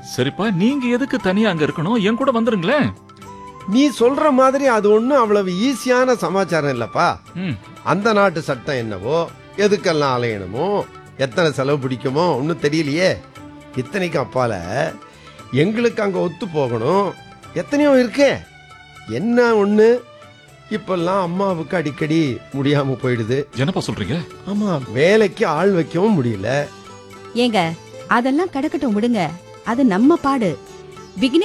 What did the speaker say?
சரிப்பா நீங்க எதுக்கு தனியா அங்க இருக்கணும் என் கூட வந்துருங்களேன் நீ சொல்ற மாதிரி அது ஒன்றும் அவ்வளவு ஈஸியான சமாச்சாரம் இல்லப்பா ம் அந்த நாட்டு சட்டம் என்னவோ எதுக்கெல்லாம் அலையணுமோ எத்தனை செலவு பிடிக்குமோ ஒன்றும் தெரியலையே இத்தனைக்கு அப்பால எங்களுக்கு அங்கே ஒத்து போகணும் எத்தனையோ இருக்கே என்ன ஒன்று இப்பெல்லாம் அம்மாவுக்கு அடிக்கடி முடியாம போயிடுது என்னப்பா சொல்றீங்க ஆமா வேலைக்கு ஆள் வைக்கவும் முடியல ஏங்க அதெல்லாம் கிடக்கட்டும் விடுங்க அது நம்ம பாடு விக்னேஷ்